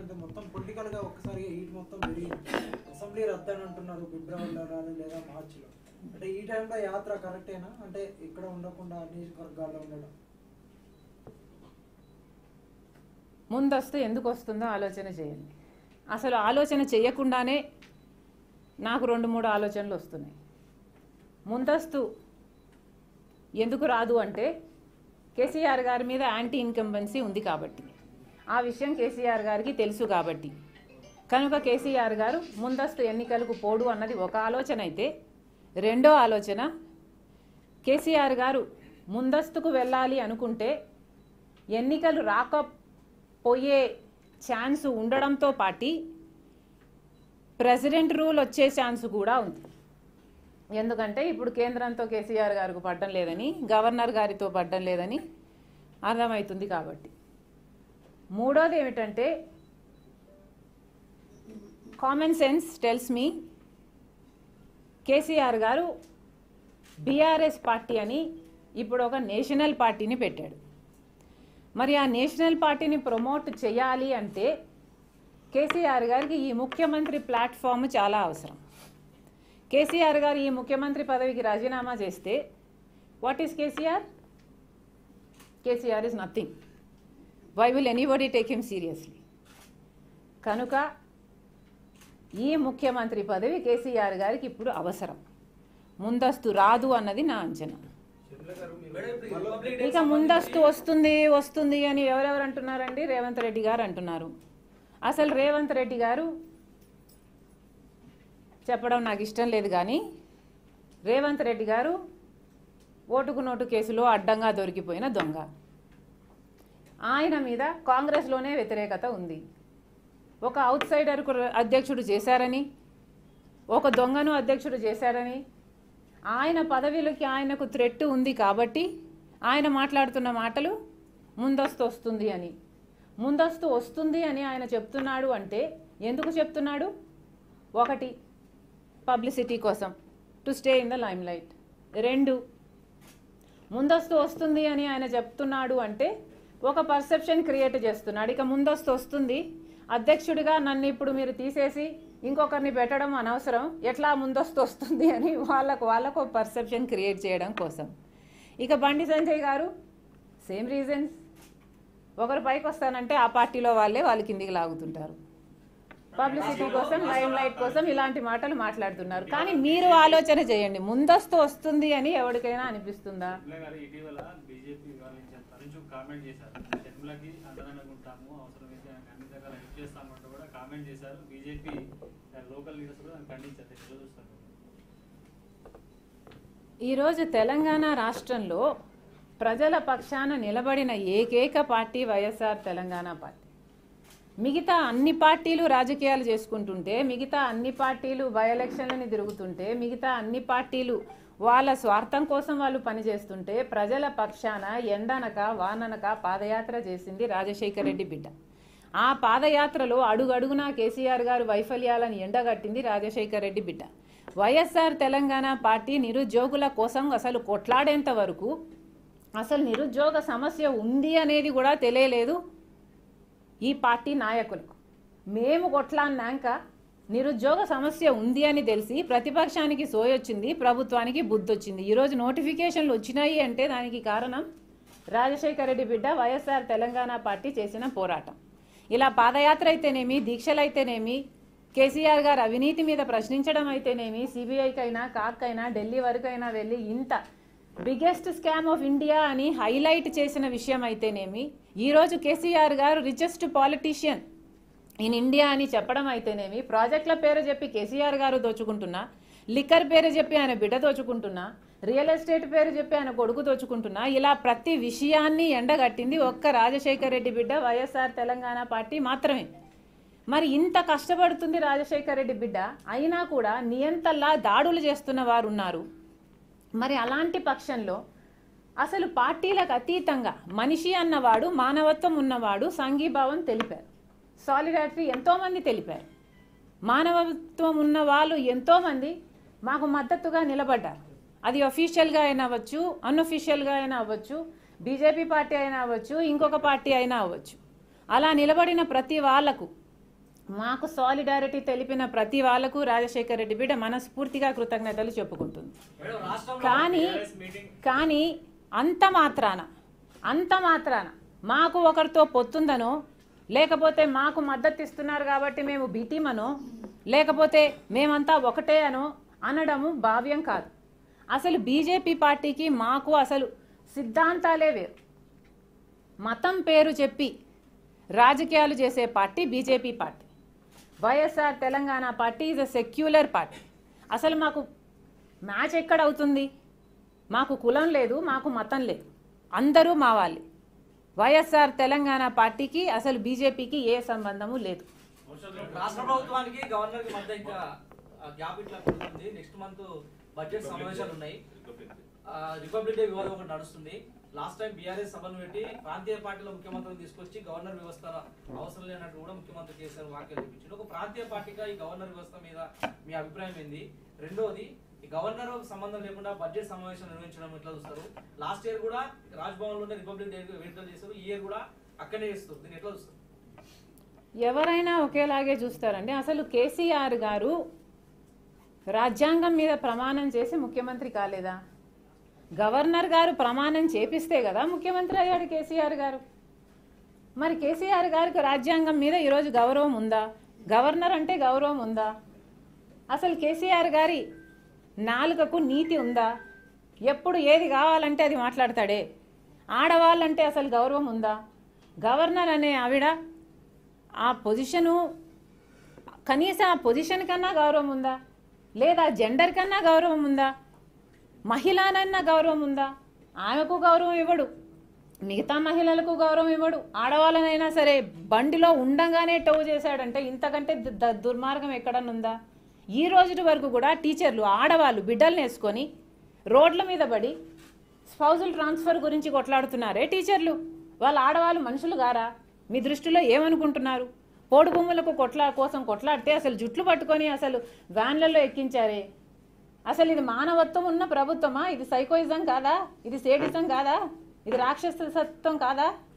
ఎందుకంటే మొత్తం పొలిటికల్ గా ఒక్కసారి హీట్ మొత్తం పెరిగింది అసెంబ్లీ రద్దు అని అంటున్నారు ఫిబ్రవరిలో రాలి లేదా మార్చిలో అంటే ఈ టైంలో యాత్ర కరెక్టేనా అంటే ఇక్కడ ఉండకుండా నియోజకవర్గాల్లో ఉండడం ముందస్తు ఎందుకు వస్తుందో ఆలోచన చేయండి అసలు ఆలోచన చేయకుండానే నాకు రెండు మూడు ఆలోచనలు వస్తున్నాయి ముందస్తు ఎందుకు రాదు అంటే కేసీఆర్ గారి మీద యాంటీ ఇన్కంబెన్సీ ఉంది కాబట్టి ఆ విషయం కేసీఆర్ గారికి తెలుసు కాబట్టి కనుక కేసీఆర్ గారు ముందస్తు ఎన్నికలకు పోడు అన్నది ఒక ఆలోచన అయితే రెండో ఆలోచన కేసీఆర్ గారు ముందస్తుకు వెళ్ళాలి అనుకుంటే ఎన్నికలు రాకపోయే ఛాన్స్ ఉండడంతో పాటి ప్రెసిడెంట్ రూల్ వచ్చే ఛాన్స్ కూడా ఉంది ఎందుకంటే ఇప్పుడు కేంద్రంతో కేసీఆర్ గారికి పడ్డం లేదని గవర్నర్ గారితో పడ్డం లేదని అర్థమవుతుంది కాబట్టి మూడోది ఏమిటంటే common sense tells me KCR garu BRS party అని ఇప్పుడు ఒక నేషనల్ పార్టీని పెట్టాడు మరి ఆ నేషనల్ పార్టీని ప్రమోట్ చేయాలి అంటే కేసీఆర్ గారికి ఈ ముఖ్యమంత్రి ప్లాట్ఫామ్ చాలా అవసరం కేసీఆర్ గారు ఈ ముఖ్యమంత్రి పదవికి రాజీనామా చేస్తే what is KCR KCR is nothing why will anybody take him seriously కనుక ఈ ముఖ్యమంత్రి పదవి కేసీఆర్ గారికి ఇప్పుడు అవసరం ముందస్తు రాదు అన్నది నా అంచనా ఇక ముందస్తు వస్తుంది వస్తుంది అని ఎవరెవరు అంటున్నారండి రేవంత్ రెడ్డి గారు అంటున్నారు అసలు రేవంత్ రెడ్డి గారు చెప్పడం నాకు ఇష్టం లేదు కానీ రేవంత్ రెడ్డి గారు ఓటుకు నోటు కేసులో అడ్డంగా దొరికిపోయిన దొంగ ఆయన మీద కాంగ్రెస్లోనే వ్యతిరేకత ఉంది ఒక అవుట్ సైడర్కు అధ్యక్షుడు చేశారని ఒక దొంగను అధ్యక్షుడు చేశారని ఆయన పదవిలోకి ఆయనకు థ్రెట్ ఉంది కాబట్టి ఆయన మాట్లాడుతున్న మాటలు ముందస్తు వస్తుంది అని ముందస్తు వస్తుంది అని ఆయన చెప్తున్నాడు అంటే ఎందుకు చెప్తున్నాడు ఒకటి పబ్లిసిటీ కోసం to stay in the limelight రెండు ముందస్తు వస్తుంది అని ఆయన చెప్తున్నాడు అంటే ఒక పర్సెప్షన్ క్రియేట్ చేస్తున్నాడు ఇక ముందస్తు వస్తుంది అధ్యక్షుడిగా నన్ను ఇప్పుడు మీరు తీసేసి ఇంకొకరిని పెట్టడం అనవసరం ఎట్లా ముందస్తు వస్తుంది అని వాళ్ళకు వాళ్ళకు పర్సెప్షన్ క్రియేట్ చేయడం కోసం ఇక బండి సంజయ్ గారు సేమ్ రీజన్స్ ఒకరు పైకి వస్తానంటే ఆ పార్టీలో వాళ్ళే వాళ్ళు కిందికి లాగుతుంటారు పబ్లిసిటీ కోసం లైమ్ లైట్ కోసం ఇలాంటి మాటలు మాట్లాడుతున్నారు కానీ మీరు ఆలోచన చేయండి ముందస్తు వస్తుంది అని ఎవరికైనా అనిపిస్తుందా షర్మిల గారు ఇటీవల బీజేపీ వాళ్ళ నుంచి తరచూ కామెంట్ చేశారు షర్మిలకి అండదండగా ఉంటాము అవసరమైతే ఆమె అన్ని రకాల హెల్ప్ చేస్తామంటూ కూడా కామెంట్ చేశారు బీజేపీ లోకల్ లీడర్స్ కూడా దాన్ని ఖండించారు ఎట్లా చూస్తారు ఈరోజు తెలంగాణ రాష్ట్రంలో ప్రజల పక్షాన నిలబడిన ఏకైక పార్టీ వైఎస్ఆర్ తెలంగాణ పార్టీ మిగతా అన్ని పార్టీలు రాజకీయాలు చేసుకుంటుంటే మిగతా అన్ని పార్టీలు బై ఎలక్షన్లని తిరుగుతుంటే మిగతా అన్ని పార్టీలు వాళ్ళ స్వార్థం కోసం వాళ్ళు పనిచేస్తుంటే ప్రజల పక్షాన ఎండనక వాననక పాదయాత్ర చేసింది రాజశేఖర రెడ్డి బిడ్డ ఆ పాదయాత్రలో అడుగడుగునా కేసీఆర్ గారు వైఫల్యాలను ఎండగట్టింది రాజశేఖర రెడ్డి బిడ్డ వైఎస్ఆర్ తెలంగాణ పార్టీ నిరుద్యోగుల కోసం అసలు కొట్లాడేంత వరకు అసలు నిరుద్యోగ సమస్య ఉంది అనేది కూడా తెలియలేదు ఈ పార్టీ నాయకులకు మేము కొట్లాడినాక నిరుద్యోగ సమస్య ఉంది అని తెలిసి ప్రతిపక్షానికి సోయొచ్చింది ప్రభుత్వానికి బుద్ధి వచ్చింది ఈరోజు నోటిఫికేషన్లు వచ్చినాయి అంటే దానికి కారణం రాజశేఖర రెడ్డి బిడ్డ వైఎస్ఆర్ తెలంగాణ పార్టీ చేసిన పోరాటం ఇలా పాదయాత్ర అయితేనేమి దీక్షలైతేనేమి కేసీఆర్ గారు అవినీతి మీద ప్రశ్నించడం అయితేనేమి సిబిఐకైనా కాక్కైనా ఢిల్లీ వరకైనా వెళ్ళి ఇంత బిగ్గెస్ట్ స్కామ్ ఆఫ్ ఇండియా అని హైలైట్ చేసిన విషయం అయితేనేమి ఈరోజు కేసీఆర్ గారు రిచెస్ట్ పాలిటీషియన్ ఇన్ ఇండియా అని చెప్పడం అయితేనేమి ప్రాజెక్టుల పేరు చెప్పి కేసీఆర్ గారు దోచుకుంటున్నా లిక్కర్ పేరు చెప్పి ఆయన బిడ్డ దోచుకుంటున్నా రియల్ ఎస్టేట్ పేరు చెప్పి ఆయన కొడుకు దోచుకుంటున్నా ఇలా ప్రతి విషయాన్ని ఎండగట్టింది ఒక్క రాజశేఖర్ రెడ్డి బిడ్డ వైఎస్ఆర్ తెలంగాణ పార్టీ మాత్రమే మరి ఇంత కష్టపడుతుంది రాజశేఖర్ రెడ్డి బిడ్డ అయినా కూడా నియంతల్లా దాడులు చేస్తున్న వారు ఉన్నారు మరి అలాంటి పక్షంలో అసలు పార్టీలకు అతీతంగా మనిషి అన్నవాడు మానవత్వం ఉన్నవాడు సంఘీభావం తెలిపారు సాలిడారిటీ ఎంతోమంది తెలిపారు మానవత్వం ఉన్న వాళ్ళు ఎంతోమంది మాకు మద్దతుగా నిలబడ్డారు అది అఫీషియల్గా అయినా అవ్వచ్చు అన్అఫీషియల్గా అయినా అవ్వచ్చు బీజేపీ పార్టీ అయినా అవ్వచ్చు ఇంకొక పార్టీ అయినా అవ్వచ్చు అలా నిలబడిన ప్రతి వాళ్లకు మాకు సాలిడారిటీ తెలిపిన ప్రతి వాళ్లకు రాజశేఖర రెడ్డి బిడ్డ మనస్ఫూర్తిగా కృతజ్ఞతలు చెప్పుకుంటుంది మేడం రాష్ట్రంలో కానీ TRS మీటింగ్ కానీ అంత మాత్రాన అంత మాత్రాన మాకు ఒకరితో పొత్తుందనో లేకపోతే మాకు మద్దతు ఇస్తున్నారు కాబట్టి మేము బీటీమనో లేకపోతే మేమంతా ఒకటే అనో అనడము భావ్యం కాదు అసలు బీజేపీ పార్టీకి మాకు అసలు సిద్ధాంతాలే వేరు మతం పేరు చెప్పి రాజకీయాలు చేసే party BJP party YSR Telangana party is a secular party అసలు మాకు మ్యాచ్ ఎక్కడ అవుతుంది మాకు కులం లేదు మాకు మతం లేదు అందరూ మా వాళ్ళే వైఎస్ఆర్ తెలంగాణ పార్టీకి అసలు బీజేపీకి ఏ సంబంధము లేదు రాష్ట్ర ప్రభుత్వానికి గవర్నర్ కి మధ్య ఇంకా గ్యాప్ ఇట్లా పెరుగుతుంది నెక్స్ట్ మంత్ బడ్జెట్ సమావేశాలు ఉన్నాయి ఆ, రిపబ్లిక్ డే వివాదం ఒకటి నడుస్తుంది లాస్ట్ టైం బీఆర్ఎస్ సభను పెట్టి ప్రాంతీయ పార్టీలో ముఖ్యమంత్రిని తీసుకొచ్చి గవర్నర్ వ్యవస్థ అవసరం లేనట్టు కూడా ముఖ్యమంత్రి కేసీఆర్ వ్యాఖ్యలు చూపించారు ఒక ప్రాంతీయ పార్టీగా ఈ గవర్నర్ వ్యవస్థ మీద మీ అభిప్రాయం ఏంది రెండోది ఈ గవర్నర్ సంబంధం లేకుండా బడ్జెట్ సమావేశం నిర్వహించడం ఎట్లా చూస్తారు లాస్ట్ ఇయర్ కూడా రాజ్భవన్ లోనే రిపబ్లిక్ డే వేడుకలు చేస్తారు ఈ ఇయర్ కూడా అక్కడనే చేస్తారు దీన్ని ఎట్లా చూస్తారు ఎవరైనా ఒకేలాగే చూస్తారండి అసలు కేసీఆర్ గారు రాజ్యాంగం మీద ప్రమాణం చేసి ముఖ్యమంత్రి కాలేదా గవర్నర్ గారు ప్రమాణం చేపిస్తే కదా ముఖ్యమంత్రి అయ్యాడు కేసీఆర్ గారు మరి కేసీఆర్ గారికి రాజ్యాంగం మీద ఈరోజు గౌరవం ఉందా గవర్నర్ అంటే గౌరవం ఉందా అసలు కేసీఆర్ గారి నాలుకకు నీతి ఉందా ఎప్పుడు ఏది కావాలంటే అది మాట్లాడతాడే ఆడవాళ్ళంటే అసలు గౌరవం ఉందా గవర్నర్ అనే ఆవిడ ఆ పొజిషను కనీసం ఆ పొజిషన్ కన్నా గౌరవం ఉందా లేదా జెండర్ కన్నా గౌరవం ఉందా మహిళనన్నా గౌరవం ఉందా ఆమెకు గౌరవం ఇవ్వడు మిగతా మహిళలకు గౌరవం ఇవ్వడు ఆడవాళ్ళనైనా సరే బండిలో ఉండంగానే టవ్ చేశాడంటే ఇంతకంటే ద- ద- దుర్మార్గం ఎక్కడనుందా ఈ రోజు వరకు కూడా టీచర్లు ఆడవాళ్ళు బిడ్డల్ని వేసుకొని రోడ్ల మీద పడి స్పౌజుల్ ట్రాన్స్ఫర్ గురించి కొట్లాడుతున్నారే టీచర్లు వాళ్ళ ఆడవాళ్ళు మనుషులు గారా మీ దృష్టిలో ఏమనుకుంటున్నారు పోడు భూములకు కొట్లా కోసం కొట్లాడితే అసలు జుట్లు పట్టుకొని అసలు వ్యాన్లలో ఎక్కించారే అసలు ఇది మానవత్వం ఉన్న ప్రభుత్వమా ఇది సైకోయిజం కాదా ఇది సేడిజం కాదా ఇది రాక్షసత్వం కాదా